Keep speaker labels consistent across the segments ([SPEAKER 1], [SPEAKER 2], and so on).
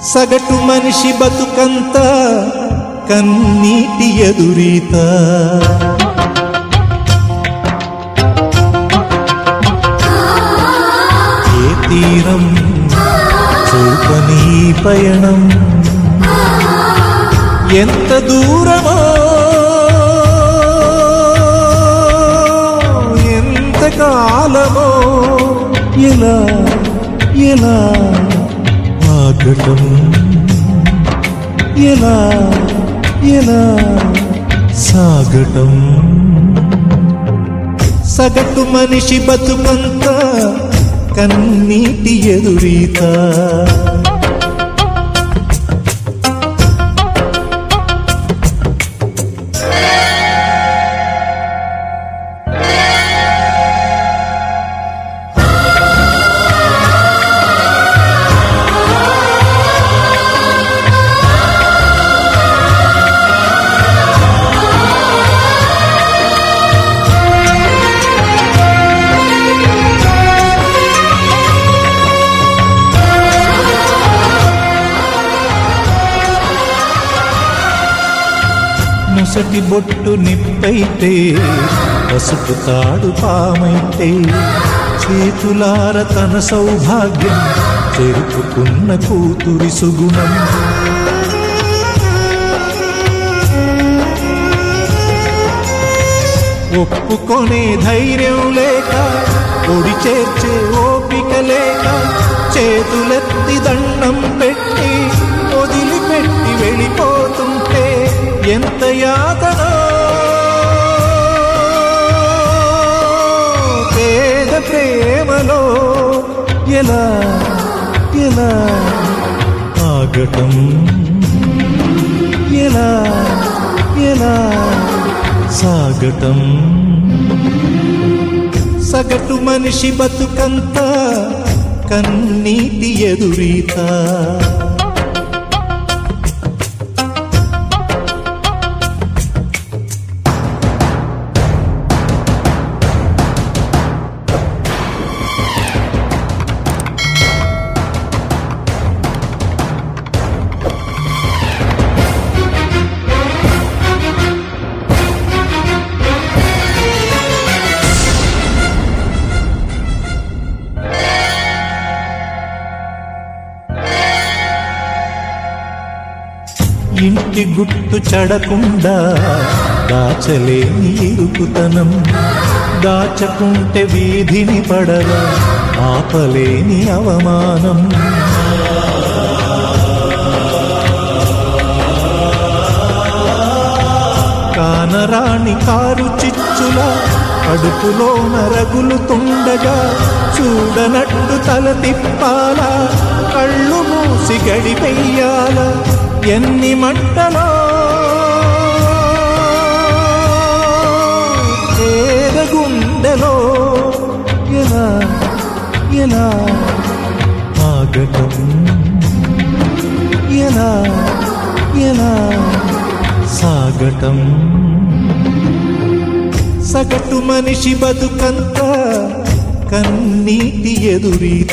[SPEAKER 1] సగటు మనిషి బతుకంత కన్నీటి ఎదురీత ఏ తీరం చూపని ఈ పయనం ఎంత దూరమో ఎంత కాలమో ఎలా ఎలా ఆగటం ఎలా ఎలా సాగటం సగటు మనిషి బతుకంత కన్నీటి ఎదురీత ముసటి బొట్టు నిప్పైతే పసుపు తాడు పామైతే చేతులార తన సౌభాగ్యం చెరుపుకున్న కూతురి సుగుణం ఒప్పుకొనే ధైర్యం లేక ఒడి చేర్చే ఓపిక లేక చేతులెత్తి దండం పెట్టి వదిలిపెట్టి వెళ్ళిపోతుంటే ఎంత యాతన పేద ప్రేమలో ఎలా ఎలా ఆగటం ఎలా ఎలా సాగటం సగటు మనిషి బతుకంత కన్నీటి ఎదురీత ఇంటి గుట్టు చెడకుండా దాచలేని ఇరుకుతనం దాచకుంటే వీధిని పడగా ఆపలేని అవమానం కానరాణి కారు చిచ్చుల కడుపులో నరగులుతుండగా చూడనట్టు తల తిప్పాల కళ్ళు మూసి గడిపెయ్యాల ఎన్ని మంటలో పేద గుండెలో ఎలా ఎలా ఆగటం ఎలా ఎలా సాగటం సగటు మనిషి బతుకంత కన్నీటి ఎదురీత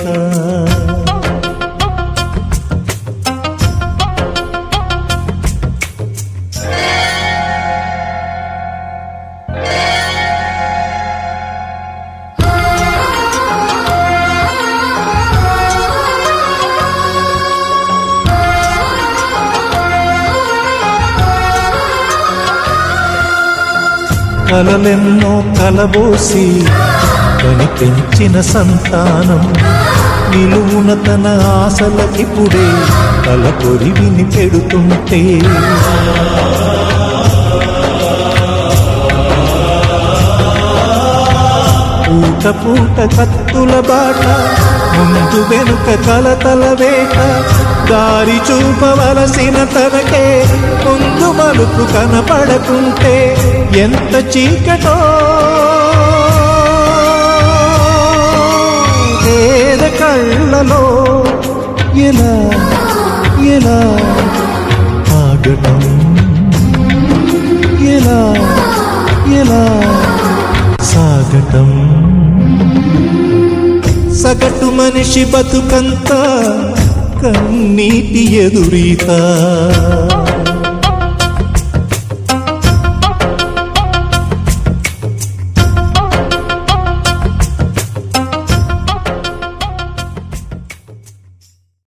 [SPEAKER 1] కలలెన్నో కలబోసి కని పెంచిన సంతానం నిలువున తన ఆశలకిప్పుడే తల కొరివిని పెడుతుంటే పూట పూట కత్తుల బాట ముందు వెనుక కలతల వేట దారి చూపవలసిన తనకే ముందు మలుపు కనపడకుంటే ఎంత చీకటో పేద కళ్ళలో ఎలా ఎలా ఆగటం ఎలా ఎలా సాగటం సగటు మనిషి బతుకంత కన్నీటి ఎదురీత